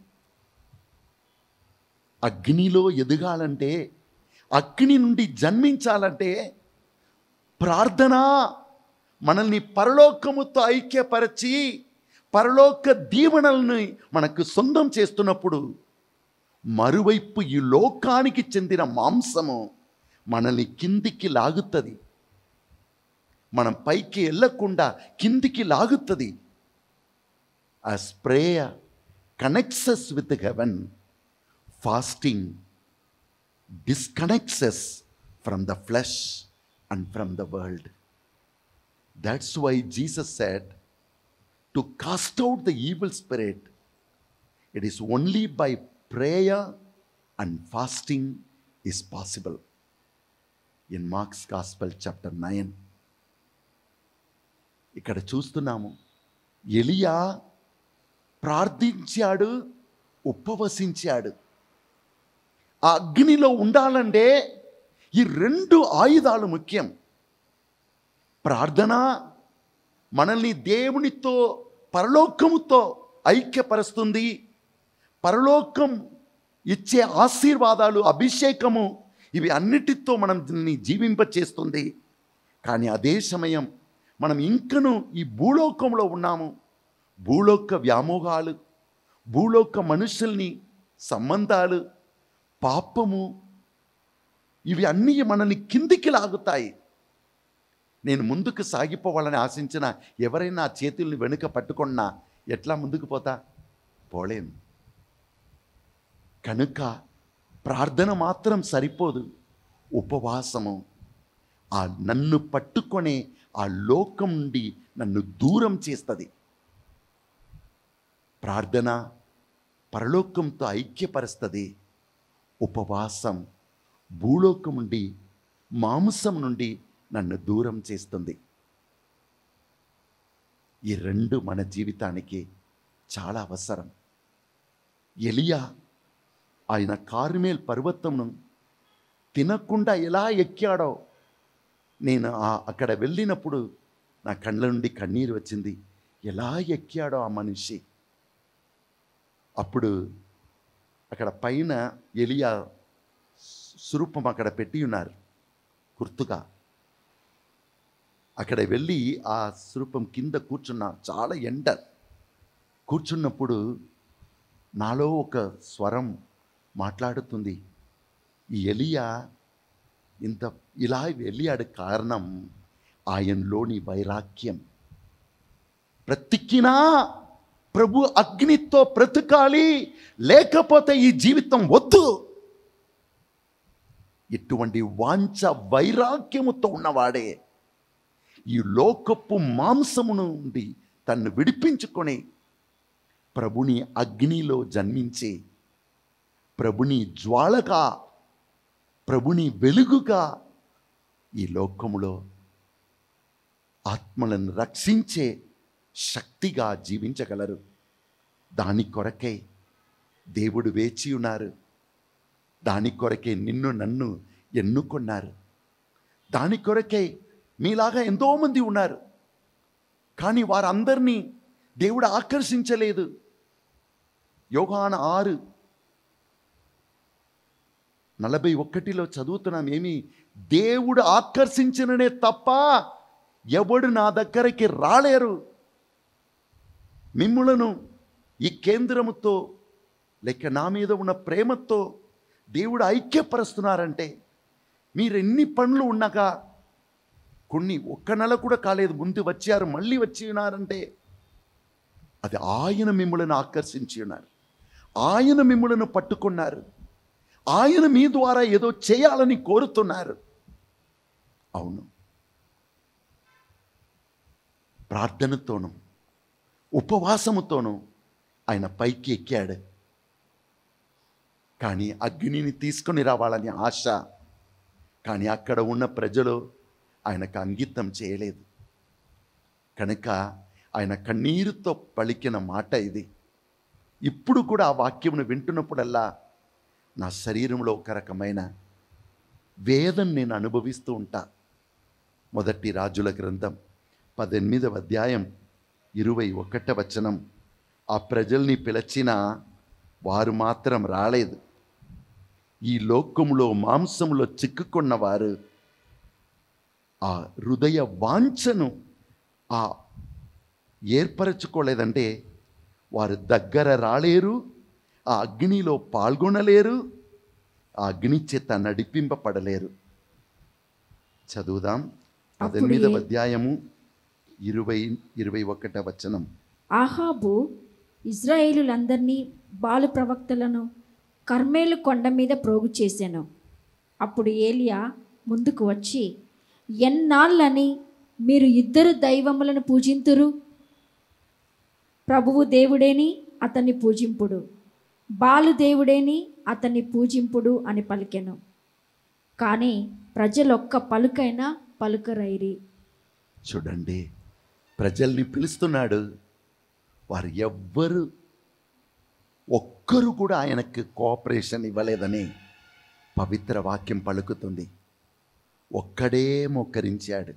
Speaker 1: అగ్నిలో ఎదగాలంటే అగ్ని నుండి జన్మించాలంటే ప్రార్థన మనల్ని పరలోకముతో ఐక్యపరచి పరలోక దీవెనల్ని మనకు సొంతం చేస్తున్నప్పుడు మరువైపు ఈ లోకానికి చెందిన మాంసము మనల్ని కిందికి లాగుతుంది మనం పైకి వెళ్ళకుండా కిందికి లాగుతుంది as prayer connects with heaven fasting disconnects from the flesh and from the world that's why Jesus said to cast out the evil spirit it is only by prayer and fasting is possible in Mark's gospel chapter nine ఇక్కడ చూస్తున్నాము ఎలియా ప్రార్థించాడు ఉపవసించాడు ఆ అగ్నిలో ఉండాలంటే ఈ రెండు ఆయుధాలు ముఖ్యం ప్రార్థన మనల్ని దేవునితో పరలోకముతో ఐక్యపరుస్తుంది పరలోకం ఇచ్చే ఆశీర్వాదాలు అభిషేకము ఇవి అన్నిటితో మనం దీన్ని జీవింపచేస్తుంది కానీ అదే సమయం మనం ఇంకను ఈ భూలోకంలో ఉన్నాము భూలోక వ్యామోహాలు భూలోక మనుషుల్ని సంబంధాలు పాపము ఇవి అన్నీ మనల్ని కిందికి లాగుతాయి నేను ముందుకు సాగిపోవాలని ఆశించిన ఎవరైనా ఆ చేతుల్ని వెనుక పట్టుకున్నా ఎట్లా ముందుకు పోతా పోలేను కనుక ప్రార్థన మాత్రం సరిపోదు ఉపవాసము ఆ నన్ను పట్టుకొనే ఆ లోకం నుండి నన్ను దూరం చేస్తుంది ప్రార్థన పరలోకంతో ఐక్యపరుస్తుంది ఉపవాసం భూలోకం నుండి మాంసం నుండి నన్ను దూరం చేస్తుంది ఈ రెండు మన జీవితానికి చాలా అవసరం ఎలియా ఆయన కార్మేల్ పర్వతంను తినకుండా ఎలా ఎక్కాడో నేను ఆ- అక్కడ వెళ్ళినప్పుడు నా కళ్ళ నుండి కన్నీరు వచ్చింది ఎలా ఎక్కాడో ఆ మనిషి అప్పుడు అక్కడ పైన ఎలియా స్వరూపం అక్కడ పెట్టి ఉన్నారు గుర్తుగా అక్కడ వెళ్ళి ఆ స్వరూపం కింద కూర్చున్నా చాలా ఎండ కూర్చున్నప్పుడు నాలో ఒక స్వరం మాట్లాడుతుంది ఈ ఎలియా ఇంత ఇలా వెళ్ళాడు కారణం ఆయనలోని వైరాగ్యం బ్రతికినా ప్రభు అగ్నితో బ్రతకాలి లేకపోతే ఈ జీవితం వద్దు ఇటువంటి వాంఛ వైరాగ్యముతో ఉన్నవాడే ఈ లోకపు మాంసము నుండి తన్ను విడిపించుకొని ప్రభుని అగ్నిలో జన్మించి ప్రభుని జ్వాలగా ప్రభుని వెలుగుగా ఈ లోకములో ఆత్మలను రక్షించే శక్తిగా జీవించగలరు దాని కొరకై దేవుడు వేచి ఉన్నారు దాని కొరకే నిన్ను నన్ను ఎన్నుకున్నారు దాని కొరకే మీలాగా ఎంతోమంది ఉన్నారు కానీ వారందరినీ దేవుడు ఆకర్షించలేదు యోగాన ఆరు నలభై ఒకటిలో చదువుతున్నాం ఏమి దేవుడు ఆకర్షించిననే తప్ప ఎవడు నా దగ్గరికి రాలేరు మిమ్ములను ఈ కేంద్రముతో లేక నా మీద ఉన్న ప్రేమతో దేవుడు ఐక్యపరుస్తున్నారంటే మీరు ఎన్ని పనులు ఉన్నాక కొన్ని ఒక్క నెల కూడా కాలేదు ముందు వచ్చారు మళ్ళీ వచ్చి ఉన్నారంటే అది ఆయన మిమ్మల్ని ఆకర్షించి ఉన్నారు ఆయన మిమ్మల్ని పట్టుకున్నారు ఆయన మీ ద్వారా ఏదో చేయాలని కోరుతున్నారు అవును ప్రార్థనతోనూ ఉపవాసముతోనూ ఆయన పైకి ఎక్కాడు కానీ అగ్నిని తీసుకొని రావాలని ఆశ కానీ అక్కడ ఉన్న ప్రజలు ఆయనకు అంకితం చేయలేదు కనుక ఆయన కన్నీరుతో పలికిన మాట ఇది ఇప్పుడు కూడా ఆ వాక్యమును వింటున్నప్పుడల్లా నా శరీరంలో ఒక రకమైన వేదన నేను అనుభవిస్తూ ఉంటా మొదటి రాజుల గ్రంథం పద్దెనిమిదవ అధ్యాయం ఇరవై ఒకట వచనం ఆ ప్రజల్ని పిలిచిన వారు మాత్రం రాలేదు ఈ లోకములో మాంసములో చిక్కుకున్న వారు ఆ హృదయ వాంఛను ఆ ఏర్పరచుకోలేదంటే వారు దగ్గర రాలేరు ఆ అగ్నిలో పాల్గొనలేరు ఆ అగ్ని చేత నడిపింపబడలేరు చదువుదాం పద్దెనిమిదవ అధ్యాయము ఇరవై ఇరవై ఒకట వచనం
Speaker 2: ఆహాబు ఇజ్రాయేలులందరినీ బాలు ప్రవక్తలను కర్మేలు కొండ మీద ప్రోగు చేశాను అప్పుడు ఏలియా ముందుకు వచ్చి ఎన్నాళ్ళని మీరు ఇద్దరు దైవములను పూజింతురు ప్రభువు దేవుడేని అతన్ని పూజింపుడు బాలు దేవుడేని అతన్ని పూజింపుడు అని పలికెను కానీ ప్రజలొక్క పలుకైనా పలుకరైరి
Speaker 1: చూడండి ప్రజల్ని పిలుస్తున్నాడు వారు ఎవ్వరు ఒక్కరు కూడా ఆయనకు కోఆపరేషన్ ఇవ్వలేదని పవిత్ర వాక్యం పలుకుతుంది ఒక్కడే మోకరించాడు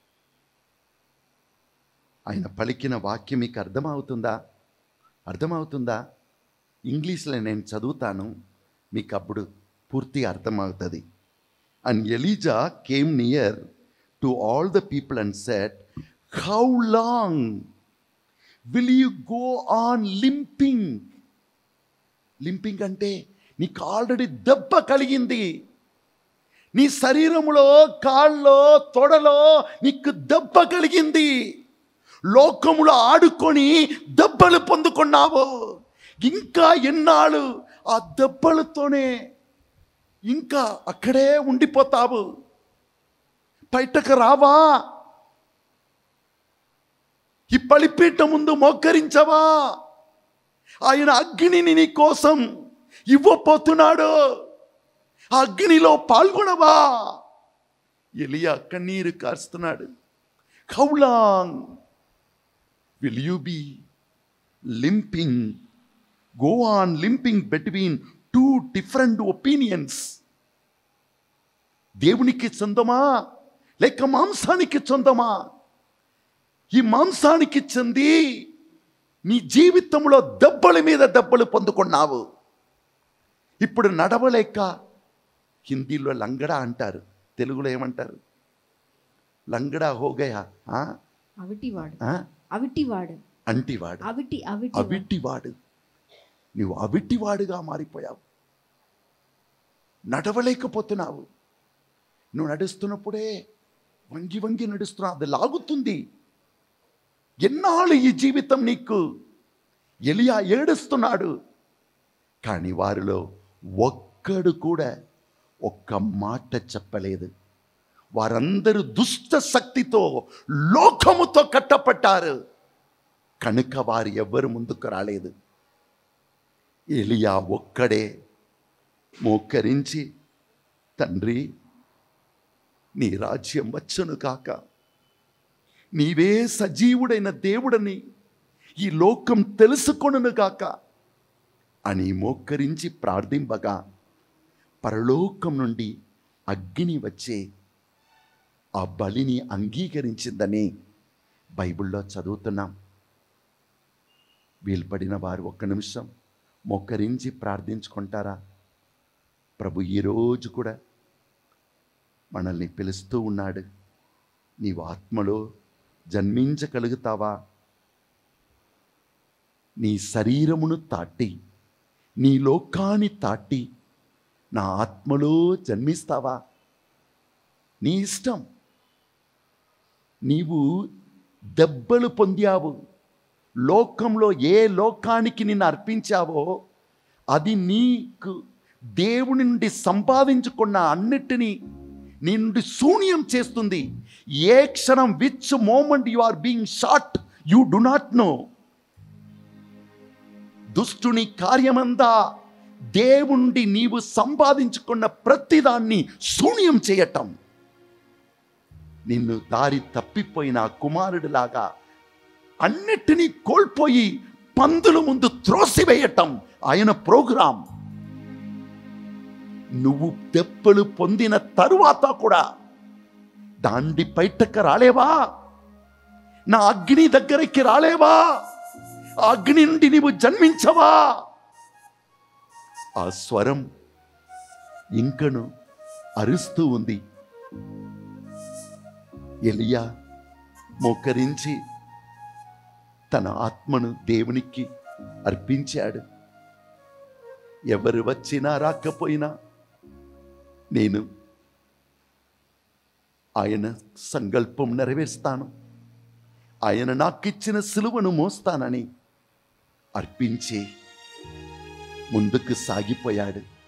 Speaker 1: ఆయన పలికిన వాక్యం మీకు అర్థమవుతుందా అర్థమవుతుందా ఇంగ్లీష్లో నేను చదువుతాను మీకు అప్పుడు పూర్తిగా అర్థమవుతుంది and Elijah came near to all the people and said how long will you go on limping limping అంటే నీకు ఆల్రెడీ దెబ్బ కలిగింది నీ శరీరంలో కాళ్ళలో తొడలో నీకు దెబ్బ కలిగింది లోకములో ఆడుకొని దెబ్బలు పొందుకున్నావు ఇంకా ఎన్నాళ్ళు ఆ దెబ్బలతోనే ఇంకా అక్కడే ఉండిపోతావు బయటకు రావా ఈ పలిపీట ముందు మోకరించవా ఆయన అగ్నిని నీ కోసం ఇవ్వపోతున్నాడు ఆ అగ్నిలో పాల్గొనవా ఎలియా కన్నీరు కారుస్తున్నాడు how long will you be limping go on limping between two different opinions దేవునికి చందమా లేక మాంసానికి చందమా ఈ మాంసానికి చెంది నీ జీవితంలో దెబ్బల మీద దెబ్బలు పొందుకున్నావు ఇప్పుడు నడవలేక హిందీలో లంగడా అంటారు తెలుగులో ఏమంటారు లంగడా హోగయా ఆ?
Speaker 2: అవిటివాడు
Speaker 1: ఆ?
Speaker 2: అవిటివాడు
Speaker 1: అంటివాడు
Speaker 2: అవిటి అవిటి
Speaker 1: అవిటివాడు నువ్వు అవిటివాడుగా మారిపోయావు నడవలేకపోతున్నావు నువ్వు నడుస్తున్నప్పుడే వంగి వంగి నడుస్తున్నావు అది లాగుతుంది ఎన్నాళ్ళు ఈ జీవితం నీకు ఎలియా ఏడుస్తున్నాడు కానీ వారిలో ఒక్కడు కూడా ఒక్క మాట చెప్పలేదు వారందరూ దుష్ట శక్తితో లోకముతో కట్టపట్టారు కనుక వారు ఎవ్వరు ముందుకు రాలేదు ఎలియా ఒక్కడే మోకరించి తండ్రి నీ రాజ్యం వచ్చును కాక నీవే సజీవుడైన దేవుడని ఈ లోకం తెలుసుకొనుగాక అని మోక్కరించి ప్రార్థింపగా పరలోకం నుండి అగ్ని వచ్చే ఆ బలిని అంగీకరించిందని బైబిల్లో చదువుతున్నాం వీలుపడిన వారు ఒక్క నిమిషం మొక్కరించి ప్రార్థించుకుంటారా ప్రభు ఈరోజు కూడా మనల్ని పిలుస్తూ ఉన్నాడు నీవు ఆత్మలో జన్మించగలుగుతావా నీ శరీరమును తాటి నీ లోకాన్ని తాటి నా ఆత్మలో జన్మిస్తావా నీ ఇష్టం నీవు దెబ్బలు పొందావు లోకంలో ఏ లోకానికి నిన్ను అర్పించావో అది నీకు దేవుని నుండి సంపాదించుకున్న అన్నిటినీ నీ నుండి శూన్యం చేస్తుంది ఏ క్షణం which moment you are being short you do not know దుష్టుని కార్యమంతా దేవుండి నీవు సంపాదించుకున్న ప్రతిదాన్ని శూన్యం చేయటం నిన్ను దారి తప్పిపోయిన ఆ కుమారుడిలాగా అన్నిటినీ కోల్పోయి పందుల ముందు త్రోసివేయటం ఆయన ప్రోగ్రాం నువ్వు దెబ్బలు పొందిన తరువాత కూడా దాండి బయటకు రాలేవా నా అగ్ని దగ్గరికి రాలేవా ఆ అగ్ని నుండి నీవు జన్మించవా ఆ స్వరం ఇంకను అరుస్తూ ఉంది ఎలియా మోకరించి తన ఆత్మను దేవునికి అర్పించాడు ఎవరు వచ్చినా రాకపోయినా నేను ఆయన సంకల్పం నెరవేరుస్తాను ఆయన నాకిచ్చిన సిలువను మోస్తానని అర్పించి ముందుకు సాగిపోయాడు